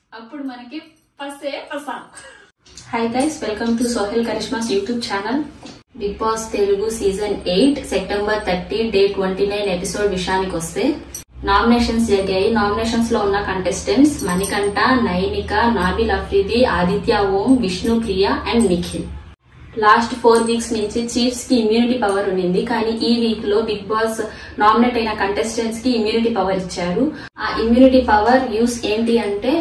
అప్పుడు మనకి పసే పసా hi guys welcome to Sohel Karishma's YouTube channel Bigg Boss Telugu season eight September thirty day twenty nine episode విషయానికి వస్తే నామినేషన్స్ జరిగాయి నామినేషన్స్ లో ఉన్న contestants Manikanta Nainika Nabeel Afridi Aditya Om Vishnu Priya and Nikhil last four weeks నుంచి చీఫ్స్ కి ఇమ్యూనిటీ పవర్ ఉండింది కానీ ఈ వీక్ లో బిగ్ బాస్ నామినేట్ అయిన కంటెస్టెంట్స్ కి ఇమ్యూనిటీ పవర్ ఇచ్చారు ఆ ఇమ్యూనిటీ పవర్ యూస్ ఏంటి అంటే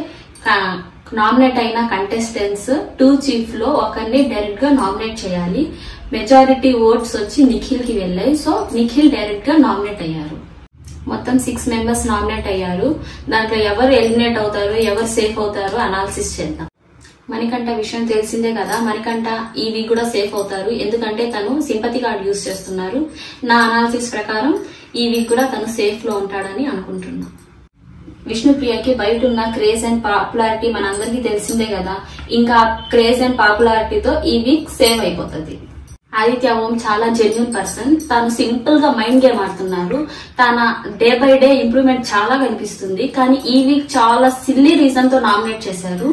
నామినేట్ అయిన కంటెస్టెంట్స్ టూ చీఫ్ లో ఒకరిని డైరెక్ట్ గా నామినేట్ చేయాలి మెజారిటీ ఓట్స్ వచ్చి నిఖిల్ కి వెళ్ళాయి సో నిఖిల్ డైరెక్ట్ గా నామినేట్ అయ్యారు మొత్తం సిక్స్ మెంబర్స్ నామినేట్ అయ్యారు దాంట్లో ఎవరు ఎలిమినేట్ అవుతారు ఎవరు సేఫ్ అవుతారు అనాలిసిస్ చేద్దాం మణికంఠ విషయం తెలిసిందే కదా మణికంఠ ఈ వీక్ కూడా సేఫ్ అవుతారు ఎందుకంటే తను సింపతి కార్డ్ యూస్ చేస్తున్నారు నా అనాలిసిస్ ప్రకారం ఈ వీక్ కూడా తను సేఫ్ లో ఉంటాడని అనుకుంటున్నా విష్ణుప్రియకి బయట ఉన్న క్రేజ్ అండ్ పాపులారిటీ మనందరికీ తెలిసిందే కదా ఇంకా క్రేజ్ అండ్ పాపులారిటీతో ఈ వీక్ సేవ్ అయిపోతుంది ఆదిత్య ఓం చాలా జెన్యున్ పర్సన్ తను సింపుల్ గా మైండ్ గేమ్ ఆడుతున్నారు తన డే బై డే ఇంప్రూవ్మెంట్ చాలా కనిపిస్తుంది కానీ ఈ వీక్ చాలా సిల్లీ రీజన్ తో నామినేట్ చేశారు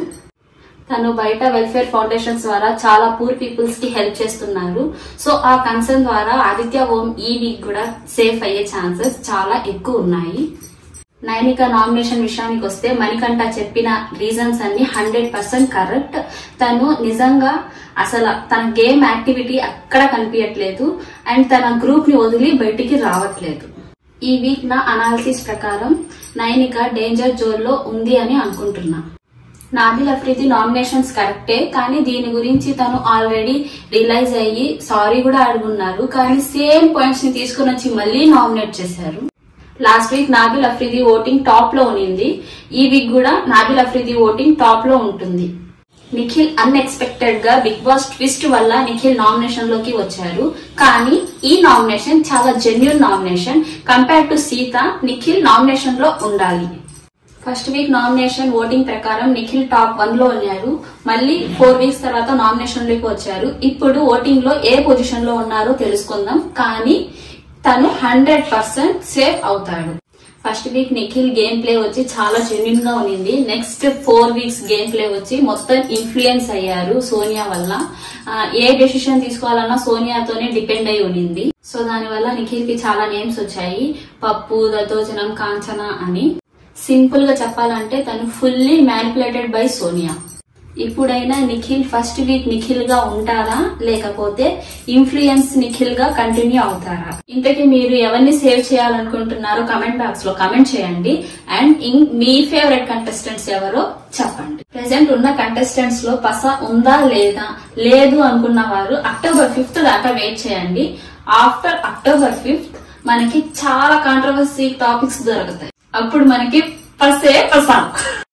తను బయట వెల్ఫేర్ ఫౌండేషన్స్ ద్వారా చాలా పూర్ పీపుల్స్ కి హెల్ప్ చేస్తున్నారు సో ఆ కన్సర్న్ ద్వారా ఆదిత్య ఓం ఈ వీక్ కూడా సేఫ్ అయ్యే ఛాన్సెస్ చాలా ఎక్కువ ఉన్నాయి నైనిక నామినేషన్ విషయానికి వస్తే మణికంఠ చెప్పిన రీజన్స్ అన్ని హండ్రెడ్ పర్సెంట్ కరెక్ట్ తను నిజంగా అసలు తన గేమ్ యాక్టివిటీ అక్కడ కనిపించట్లేదు అండ్ తన గ్రూప్ ని వదిలి బయటికి రావట్లేదు ఈ వీక్ నా అనాలిసిస్ ప్రకారం నైనిక డేంజర్ జోన్ లో ఉంది అని అనుకుంటున్నా నాబిల్ అఫ్రీది నామినేషన్స్ కరెక్టే కానీ దీని గురించి తను ఆల్రెడీ రిలైజ్ అయ్యి సారీ కూడా అడుగున్నారు కానీ సేమ్ పాయింట్స్ ని తీసుకుని వచ్చి మళ్ళీ నామినేట్ చేశారు last week Nabeel Afridi voting top లో ఉన్నింది ఈ వీక్ కూడా నాబిల్ అఫ్రీది ఓటింగ్ టాప్ లో ఉంటుంది నిఖిల్ అన్ఎక్స్పెక్టెడ్ గా బిగ్ బాస్ ట్విస్ట్ వల్ల నిఖిల్ నామినేషన్ లోకి వచ్చారు కానీ ఈ నామినేషన్ చాలా genuine nomination compare to Seetha Nikhil nomination లో ఉండాలి ఫస్ట్ వీక్ నామినేషన్ ఓటింగ్ ప్రకారం నిఖిల్ టాప్ వన్ లో ఉన్నారు మళ్ళీ ఫోర్ వీక్స్ తర్వాత నామినేషన్ లోకి వచ్చారు ఇప్పుడు ఓటింగ్ లో ఏ పొజిషన్ లో ఉన్నారో తెలుసుకుందాం కానీ తను హండ్రెడ్ పర్సెంట్ సేఫ్ అవుతాడు first week Nikhil game play వచ్చి చాలా జెన్యున్ గా ఉన్నింది next four weeks game play వచ్చి మొత్తం ఇన్ఫ్లుయెన్స్ అయ్యారు సోనియా వల్ల ఆ, ఏ డెసిషన్ తీసుకోవాలన్నా సోనియాతోనే డిపెండ్ అయి ఉన్నింది సో దాని వల్ల నిఖిల్ కి చాలా నేమ్స్ వచ్చాయి పప్పు దద్దోజనం కాంచన అని సింపుల్ గా చెప్పాలంటే తను ఫుల్లీ మ్యానిపులేటెడ్ బై సోనియా ఇప్పుడైనా నిఖిల్ ఫస్ట్ వీక్ నిఖిల్ గా ఉంటారా లేకపోతే ఇన్ఫ్లుయెన్స్ నిఖిల్ గా కంటిన్యూ అవుతారా ఇంతకీ మీరు ఎవరిని సేవ్ చేయాలనుకుంటున్నారో కమెంట్ బాక్స్ లో కమెంట్ చేయండి అండ్ ఇం- మీ ఫేవరెట్ కంటెస్టెంట్స్ ఎవరో చెప్పండి ప్రెసెంట్ ఉన్న కంటెస్టెంట్స్ లో పస ఉందా లేదా లేదు అనుకున్న వారు అక్టోబర్ ఫిఫ్త్ దాకా వెయిట్ చేయండి ఆఫ్టర్ అక్టోబర్ ఫిఫ్త్ మనకి చాలా కాంట్రవర్సీ టాపిక్స్ దొరుకుతాయి అప్పుడు మనకి పసే పసా